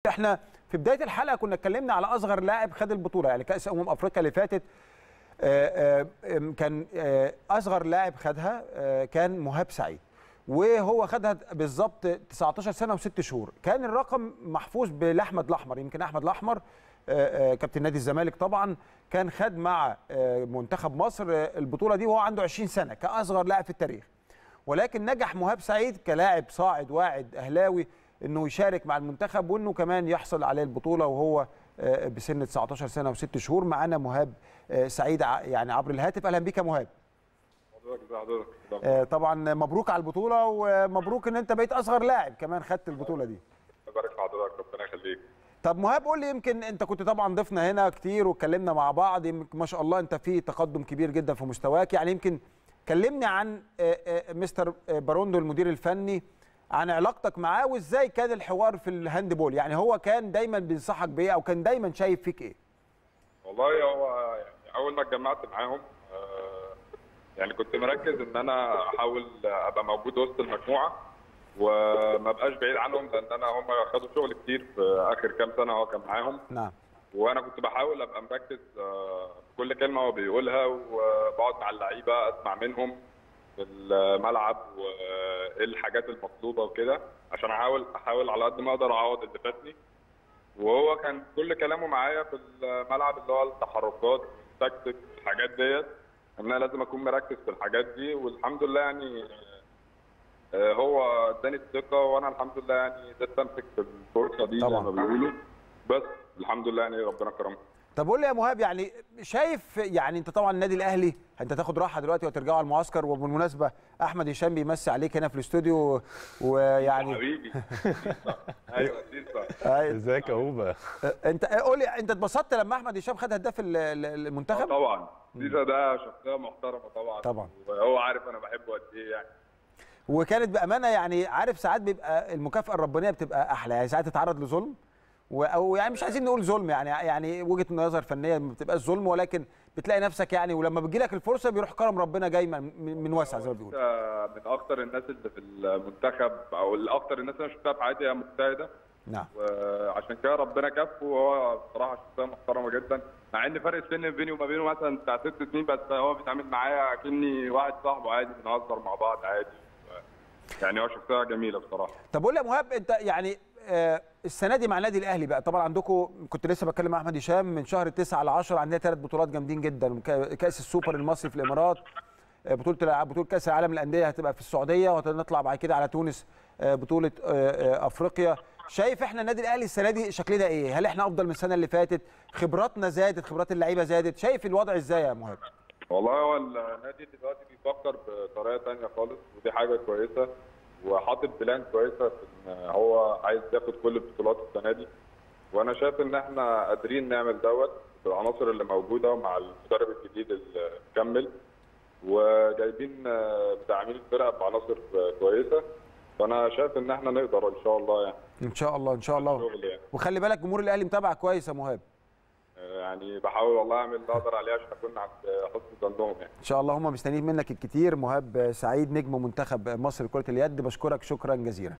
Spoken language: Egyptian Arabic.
احنا في بدايه الحلقه كنا اتكلمنا على اصغر لاعب خد البطوله يعني كاس امم افريقيا اللي فاتت آه، آه، كان آه، اصغر لاعب خدها آه، كان مهاب سعيد وهو خدها بالظبط 19 سنه وست شهور كان الرقم محفوظ بالاحمد الاحمر يمكن احمد الاحمر آه، آه، كابتن نادي الزمالك طبعا كان خد مع آه، منتخب مصر آه، البطوله دي وهو عنده 20 سنه كاصغر لاعب في التاريخ ولكن نجح مهاب سعيد كلاعب صاعد واعد اهلاوي انه يشارك مع المنتخب وانه كمان يحصل عليه البطوله وهو آه، بسن 19 سنه وست شهور معانا مهاب آه، سعيد ع- يعني عبر الهاتف اهلا بيك يا مهاب حضرتك ازي حضرتك آه، طبعا مبروك على البطوله ومبروك ان انت بقيت اصغر لاعب كمان خدت البطوله دي بارك في حضرتك ربنا يخليك طب مهاب قول لي يمكن انت كنت طبعا ضيفنا هنا كتير واتكلمنا مع بعض يمكن ما شاء الله انت في تقدم كبير جدا في مستواك يعني يمكن كلمني عن آه، آه، مستر آه، باروندو المدير الفني عن علاقتك معاه وازاي كان الحوار في الهاند بول يعني هو كان دايما بينصحك بايه او كان دايما شايف فيك ايه والله هو يعني اول ما اتجمعت معاهم آه، يعني كنت مركز ان انا احاول ابقى موجود وسط المجموعه وما بقاش بعيد عنهم لان انا هم خدوا شغل كتير في اخر كام سنه هو كان معاهم نعم وانا كنت بحاول ابقى مركز آه، في كل كلمه هو بيقولها وبقعد مع اللعيبه اسمع منهم في الملعب وايه الحاجات المطلوبه وكده عشان احاول احاول على قد ما اقدر اعوض اللي فاتني وهو كان كل كلامه معايا في الملعب اللي هو التحركات التكتيك الحاجات ديت ان انا لازم اكون مركز في الحاجات دي والحمد لله يعني آه، هو اداني الثقه وانا الحمد لله يعني قدرت امسك في الفرصه دي زي طبعاً. ما بيقولوا بس الحمد لله يعني ربنا كرمنا طب قول لي يا مهاب يعني شايف يعني انت طبعا النادي الاهلي انت تاخد راحه دلوقتي وترجعوا على المعسكر وبالمناسبه احمد هشام بيمسي عليك هنا في الاستوديو ويعني حبيبي ايوه دي صح أي- ازيك يا اوبا انت قول لي انت اتبسطت لما احمد هشام خد هداف ال- ال- آه المنتخب طبعا ديزا ده شخصيه محترمه طبعا طبعا. وهو عارف انا بحبه قد ايه يعني وكانت بامانه يعني عارف ساعات بيبقى المكافاه الربانيه بتبقى احلى يعني ساعات تتعرض لظلم و- او يعني مش عايزين نقول ظلم يعني يعني وجهه نظر فنيه ما بتبقاش ظلم ولكن بتلاقي نفسك يعني ولما بتجي لك الفرصه بيروح كرم ربنا جاي من, من واسع زي ما بيقولوا انت من اكتر الناس اللي في المنتخب او الاكتر الناس اللي انا شفتها في حياتي هي مجتهده نعم وعشان كده ربنا كفه وهو بصراحه شخصيه محترمه جدا مع ان فرق السن بيني وما بينه مثلا بتاع ست سنين بس هو بيتعامل معايا كاني واحد صاحبه عادي بنهزر مع بعض عادي يعني هو شخصيه جميله بصراحه طب قول لي يا مهاب انت يعني آه، السنه دي مع النادي الاهلي بقى طبعا عندكم كنت لسه بتكلم مع احمد هشام من شهر 9 ل 10 عندنا ثلاث بطولات جامدين جدا كا- كاس السوبر المصري في الامارات آه، بطوله الع- بطوله كاس العالم للانديه هتبقى في السعوديه وهنطلع بعد كده على تونس آه، بطوله آه، آه، افريقيا شايف احنا النادي الاهلي السنه دي شكلنا ايه هل احنا افضل من السنه اللي فاتت خبراتنا زادت خبرات اللعيبه زادت شايف الوضع ازاي يا مهاب والله هو النادي دلوقتي بيفكر بطريقه تانية خالص ودي حاجه كويسه وحاطط بلان كويسه في ان هو عايز ياخد كل البطولات السنه دي وانا شايف ان احنا قادرين نعمل دوت بالعناصر اللي موجوده ومع المدرب الجديد اللي كمل وجايبين آه، مدعمين الفرقه بعناصر آه، كويسه فانا شايف ان احنا نقدر ان شاء الله يعني ان شاء الله ان شاء الله شغل يعني وخلي بالك جمهور الاهلي متابع كويس يا مهاب يعني بحاول والله اعمل اللي اقدر عليه عشان اكون عند حسن ظنهم يعني ان شاء الله هم مستنيين منك الكتير مهاب سعيد نجم منتخب مصر لكره اليد بشكرك شكرا جزيلا